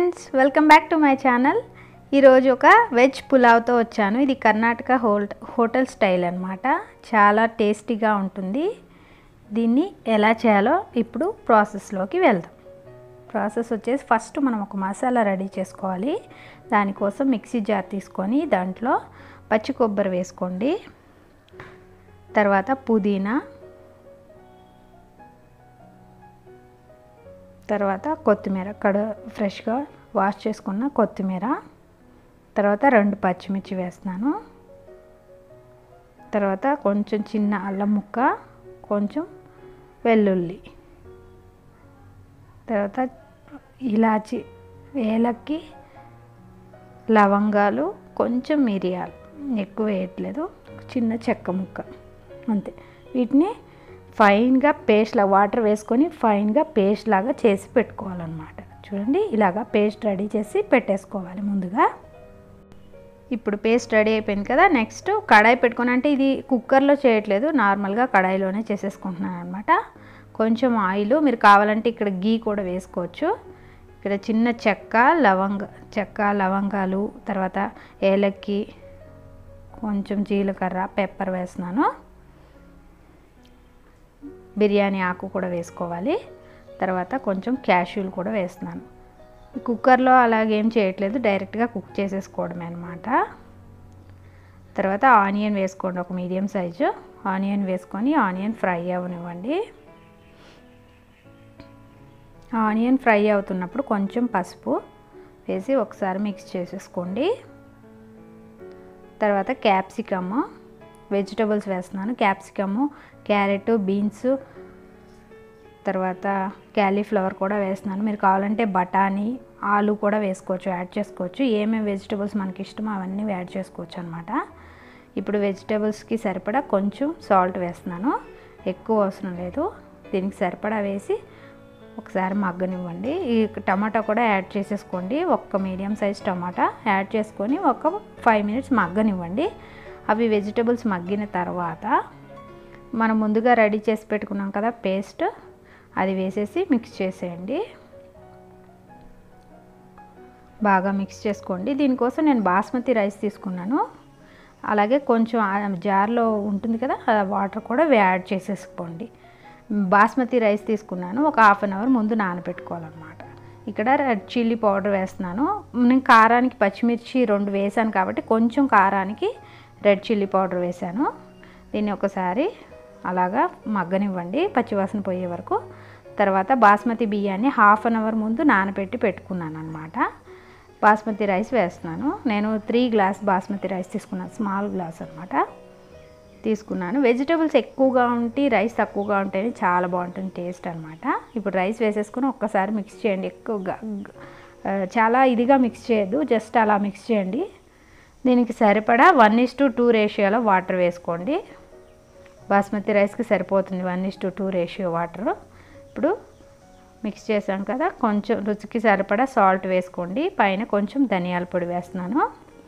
friends welcome back to my channel ఈరోజు ఒక veg పులావ్తో వచ్చాను ఇది కర్ణాటక హోల్ హోటల్ స్టైల్ అనమాట చాలా టేస్టీగా ఉంటుంది దీన్ని ఎలా చేయాలో ఇప్పుడు ప్రాసెస్లోకి వెళ్దాం ప్రాసెస్ వచ్చేసి ఫస్ట్ మనం ఒక మసాలా రెడీ చేసుకోవాలి దానికోసం మిక్సీ జార్ తీసుకొని దాంట్లో పచ్చి కొబ్బరి వేసుకోండి తర్వాత పుదీనా తర్వాత కొత్తిమీర కడ ఫ్రెష్గా వాష్ చేసుకున్న కొత్తిమీర తర్వాత రెండు పచ్చిమిర్చి వేస్తున్నాను తర్వాత కొంచెం చిన్న అల్లం ముక్క కొంచెం వెల్లుల్లి తర్వాత ఇలాచి ఏలక్కి లవంగాలు కొంచెం మిరియాలు ఎక్కువ వేయట్లేదు చిన్న చెక్క ముక్క అంతే వీటిని ఫైన్గా పేస్ట్లా వాటర్ వేసుకొని ఫైన్గా పేస్ట్ లాగా చేసి పెట్టుకోవాలన్నమాట చూడండి ఇలాగా పేస్ట్ రెడీ చేసి పెట్టేసుకోవాలి ముందుగా ఇప్పుడు పేస్ట్ రెడీ అయిపోయింది కదా నెక్స్ట్ కడాయి పెట్టుకొని అంటే ఇది కుక్కర్లో చేయట్లేదు నార్మల్గా కడాయిలోనే చేసేసుకుంటున్నాను అనమాట కొంచెం ఆయిల్ మీరు కావాలంటే ఇక్కడ గీ కూడా వేసుకోవచ్చు ఇక్కడ చిన్న చెక్క లవంగ చెక్క లవంగాలు తర్వాత ఏలక్కి కొంచెం జీలకర్ర పెప్పర్ వేస్తున్నాను బిర్యానీ ఆకు కూడా వేసుకోవాలి తర్వాత కొంచెం క్యాష్యూలు కూడా వేస్తున్నాను కుక్కర్లో అలాగేం చేయట్లేదు డైరెక్ట్గా కుక్ చేసేసుకోవడమే అనమాట తర్వాత ఆనియన్ వేసుకోండి ఒక మీడియం సైజు ఆనియన్ వేసుకొని ఆనియన్ ఫ్రై అవనివ్వండి ఆనియన్ ఫ్రై అవుతున్నప్పుడు కొంచెం పసుపు వేసి ఒకసారి మిక్స్ చేసేసుకోండి తర్వాత క్యాప్సికమ్ వెజిటబుల్స్ వేస్తున్నాను క్యాప్సికము క్యారెట్ బీన్స్ తర్వాత క్యాలీఫ్లవర్ కూడా వేస్తున్నాను మీరు కావాలంటే బఠానీ ఆలు కూడా వేసుకోవచ్చు యాడ్ చేసుకోవచ్చు ఏమేమి వెజిటబుల్స్ మనకి ఇష్టమో అవన్నీ యాడ్ చేసుకోవచ్చు అనమాట ఇప్పుడు వెజిటబుల్స్కి సరిపడా కొంచెం సాల్ట్ వేస్తున్నాను ఎక్కువ అవసరం లేదు దీనికి సరిపడా వేసి ఒకసారి మగ్గనివ్వండి ఈ టమాటా కూడా యాడ్ చేసేసుకోండి ఒక్క మీడియం సైజ్ టమాటా యాడ్ చేసుకొని ఒక ఫైవ్ మినిట్స్ మగ్గనివ్వండి అవి వెజిటబుల్స్ మగ్గిన తర్వాత మనం ముందుగా రెడీ చేసి పెట్టుకున్నాం కదా పేస్ట్ అది వేసేసి మిక్స్ చేసేయండి బాగా మిక్స్ చేసుకోండి దీనికోసం నేను బాస్మతి రైస్ తీసుకున్నాను అలాగే కొంచెం జార్లో ఉంటుంది కదా వాటర్ కూడా యాడ్ చేసేసుకోండి బాస్మతి రైస్ తీసుకున్నాను ఒక హాఫ్ అన్ అవర్ ముందు నానబెట్టుకోవాలన్నమాట ఇక్కడ రెడ్ చిల్లీ పౌడర్ వేస్తున్నాను నేను కారానికి పచ్చిమిర్చి రెండు వేసాను కాబట్టి కొంచెం కారానికి రెడ్ చిల్లీ పౌడర్ వేసాను దీన్ని ఒకసారి అలాగా మగ్గనివ్వండి పచ్చివాసన పోయే వరకు తర్వాత బాస్మతి బియ్యాన్ని హాఫ్ అన్ అవర్ ముందు నానబెట్టి పెట్టుకున్నాను అనమాట బాస్మతి రైస్ వేస్తున్నాను నేను త్రీ గ్లాస్ బాస్మతి రైస్ తీసుకున్నాను స్మాల్ గ్లాస్ అనమాట తీసుకున్నాను వెజిటేబుల్స్ ఎక్కువగా ఉంటే రైస్ తక్కువగా ఉంటేనే చాలా బాగుంటుంది టేస్ట్ అనమాట ఇప్పుడు రైస్ వేసేసుకొని ఒక్కసారి మిక్స్ చేయండి ఎక్కువగా చాలా ఇదిగా మిక్స్ చేయొద్దు జస్ట్ అలా మిక్స్ చేయండి దీనికి సరిపడా వన్ ఇస్ టు టూ రేషియోలో వాటర్ వేసుకోండి బాస్మతి రైస్కి సరిపోతుంది one is to two ratio water ఇప్పుడు మిక్స్ చేసాం కదా కొంచెం రుచికి సరిపడా సాల్ట్ వేసుకోండి పైన కొంచెం ధనియాల పొడి వేస్తున్నాను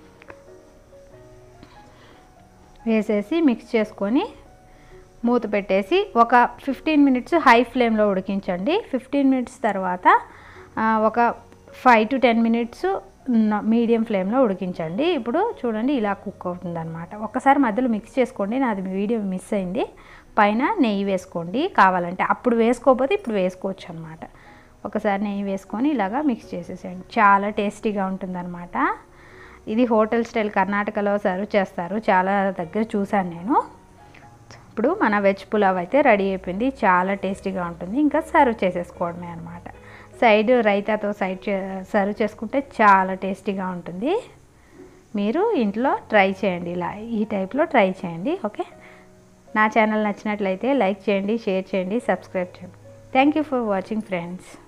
వేసేసి మిక్స్ చేసుకొని మూత పెట్టేసి ఒక ఫిఫ్టీన్ మినిట్స్ హై ఫ్లేమ్లో ఉడికించండి ఫిఫ్టీన్ మినిట్స్ తర్వాత ఒక five to ten minutes medium ఫ్లేమ్లో ఉడికించండి ఇప్పుడు చూడండి ఇలా కుక్ అవుతుంది అనమాట ఒకసారి మధ్యలో మిక్స్ చేసుకోండి నాది వీడియో మిస్ అయింది పైన నెయ్యి వేసుకోండి కావాలంటే అప్పుడు వేసుకోకపోతే ఇప్పుడు వేసుకోవచ్చు అనమాట ఒకసారి నెయ్యి వేసుకొని ఇలాగా మిక్స్ చేసేసేయండి చాలా టేస్టీగా ఉంటుందన్నమాట ఇది హోటల్ స్టైల్ కర్ణాటకలో సర్వ్ చేస్తారు చాలా దగ్గర చూశాను నేను ఇప్పుడు మన వెజ్ పులావ్ అయితే రెడీ అయిపోయింది చాలా టేస్టీగా ఉంటుంది ఇంకా సర్వ్ చేసేసుకోవడమే అనమాట సైడ్ రైతాతో సైడ్ సర్వ్ చేసుకుంటే చాలా టేస్టీగా ఉంటుంది మీరు ఇంట్లో ట్రై చేయండి ఇలా ఈ టైప్లో ట్రై చేయండి ఓకే నా ఛానల్ నచ్చినట్లయితే లైక్ చేయండి షేర్ చేయండి సబ్స్క్రైబ్ చేయండి thank you for watching friends